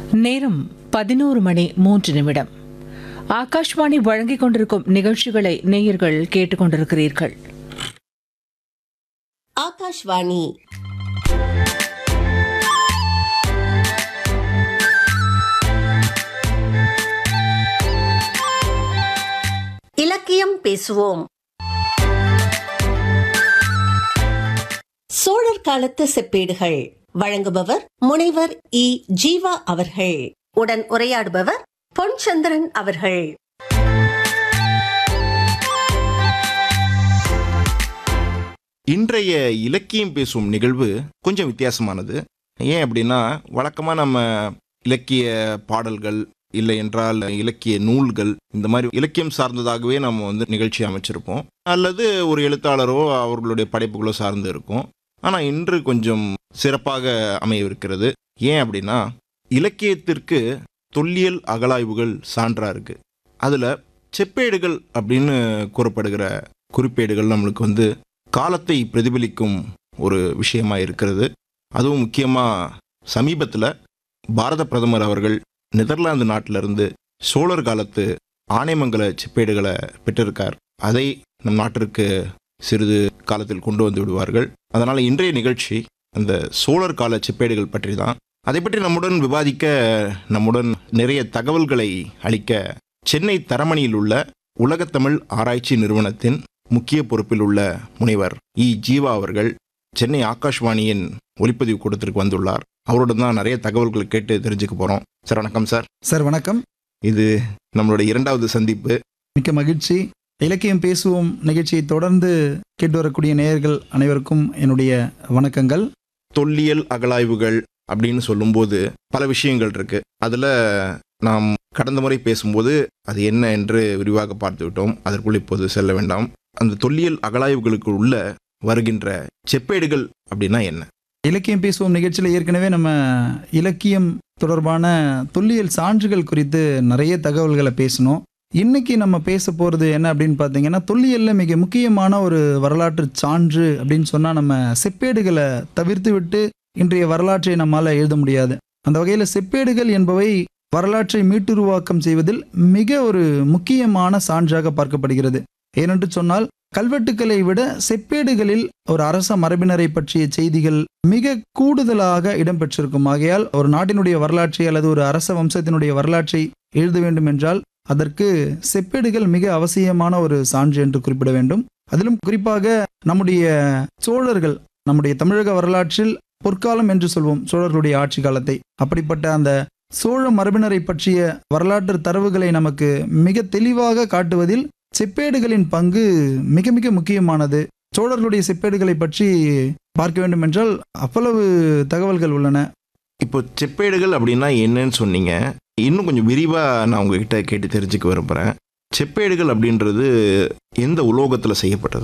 நேரம் பதினோரு மணி மூன்று நிமிடம் ஆகாஷ்வாணி வழங்கிக் கொண்டிருக்கும் நிகழ்ச்சிகளை நேயர்கள் கேட்டுக்கொண்டிருக்கிறீர்கள் ஆகாஷ்வாணி இலக்கியம் பேசுவோம் சோழர் காலத்து செப்பேடுகள் வழங்குபவர் முனைவர் இ ஜீவா அவர்கள் உடன் உரையாடுபவர் பொன்சந்திரன் அவர்கள் இன்றைய இலக்கியம் பேசும் நிகழ்வு கொஞ்சம் வித்தியாசமானது ஏன் அப்படின்னா வழக்கமாக நம்ம இலக்கிய பாடல்கள் இல்லை என்றால் இலக்கிய நூல்கள் இந்த மாதிரி இலக்கியம் சார்ந்ததாகவே நம்ம வந்து நிகழ்ச்சி அமைச்சிருப்போம் அல்லது ஒரு எழுத்தாளரோ அவர்களுடைய படைப்புகளோ சார்ந்து இருக்கும் ஆனால் இன்று கொஞ்சம் சிறப்பாக அமையவிருக்கிறது ஏன் அப்படின்னா இலக்கியத்திற்கு தொல்லியல் அகலாய்வுகள் சான்றா இருக்கு அதில் செப்பேடுகள் அப்படின்னு கூறப்படுகிற குறிப்பேடுகள் நம்மளுக்கு வந்து காலத்தை பிரதிபலிக்கும் ஒரு விஷயமா இருக்கிறது அதுவும் முக்கியமாக சமீபத்தில் பாரத பிரதமர் அவர்கள் நெதர்லாந்து நாட்டிலிருந்து சோழர் காலத்து ஆனைமங்கல செப்பேடுகளை பெற்றிருக்கார் அதை நம் நாட்டிற்கு சிறிது காலத்தில் கொண்டு வந்து விடுவார்கள் அதனால் இன்றைய நிகழ்ச்சி அந்த சோழர் கால செப்பேடுகள் பற்றி தான் அதை பற்றி நம்முடன் விவாதிக்க நம்முடன் நிறைய தகவல்களை அளிக்க சென்னை தரமணியில் உள்ள உலகத்தமிழ் ஆராய்ச்சி நிறுவனத்தின் முக்கிய பொறுப்பில் உள்ள முனைவர் இ ஜீவா அவர்கள் சென்னை ஆகாஷ்வாணியின் ஒலிப்பதிவு கூடத்திற்கு வந்துள்ளார் அவருடன் தான் நிறைய தகவல்களை கேட்டு தெரிஞ்சுக்க போகிறோம் சார் வணக்கம் சார் சார் வணக்கம் இது நம்மளுடைய இரண்டாவது சந்திப்பு மிக்க மகிழ்ச்சி இலக்கியம் பேசுவோம் நிகழ்ச்சியை தொடர்ந்து கேட்டு வரக்கூடிய நேயர்கள் அனைவருக்கும் என்னுடைய வணக்கங்கள் தொல்லியல் அகலாய்வுகள் அப்படின்னு சொல்லும்போது பல விஷயங்கள் இருக்கு அதில் நாம் கடந்த முறை பேசும்போது அது என்ன என்று விரிவாக பார்த்து விட்டோம் அதற்குள் இப்போது செல்ல வேண்டாம் அந்த தொல்லியல் அகலாய்வுகளுக்கு உள்ள வருகின்ற செப்பேடுகள் அப்படின்னா என்ன இலக்கியம் பேசுவோம் நிகழ்ச்சியில் ஏற்கனவே நம்ம இலக்கியம் தொடர்பான தொல்லியல் சான்றுகள் குறித்து நிறைய தகவல்களை பேசணும் இன்னைக்கு நம்ம பேச போகிறது என்ன அப்படின்னு பார்த்தீங்கன்னா தொல்லியலில் மிக முக்கியமான ஒரு வரலாற்று சான்று அப்படின்னு சொன்னால் நம்ம செப்பேடுகளை தவிர்த்து விட்டு இன்றைய வரலாற்றை நம்மால் எழுத முடியாது அந்த வகையில் செப்பேடுகள் என்பவை வரலாற்றை மீட்டுருவாக்கம் செய்வதில் மிக ஒரு முக்கியமான சான்றாக பார்க்கப்படுகிறது ஏனென்று சொன்னால் கல்வெட்டுக்களை விட செப்பேடுகளில் ஒரு அரச மரபினரை பற்றிய செய்திகள் மிக கூடுதலாக இடம்பெற்றிருக்கும் ஆகையால் ஒரு நாட்டினுடைய வரலாற்றை அல்லது ஒரு அரச வம்சத்தினுடைய வரலாற்றை எழுத வேண்டும் என்றால் அதற்கு செப்பேடுகள் மிக அவசியமான ஒரு சான்று என்று குறிப்பிட வேண்டும் அதிலும் குறிப்பாக நம்முடைய சோழர்கள் நம்முடைய தமிழக வரலாற்றில் பொற்காலம் என்று சொல்வோம் சோழர்களுடைய ஆட்சி காலத்தை அப்படிப்பட்ட அந்த சோழ மரபினரை பற்றிய வரலாற்று தரவுகளை நமக்கு மிக தெளிவாக காட்டுவதில் செப்பேடுகளின் பங்கு மிக மிக முக்கியமானது சோழர்களுடைய செப்பேடுகளை பற்றி பார்க்க வேண்டும் என்றால் அவ்வளவு தகவல்கள் உள்ளன இப்போ செப்பேடுகள் அப்படின்னா என்னன்னு சொன்னீங்க இன்னும் கொஞ்சம் விரிவாக நான் உங்ககிட்ட கேட்டு தெரிஞ்சுக்க விரும்புகிறேன் செப்பேடுகள் அப்படின்றது எந்த உலோகத்தில் செய்யப்பட்டது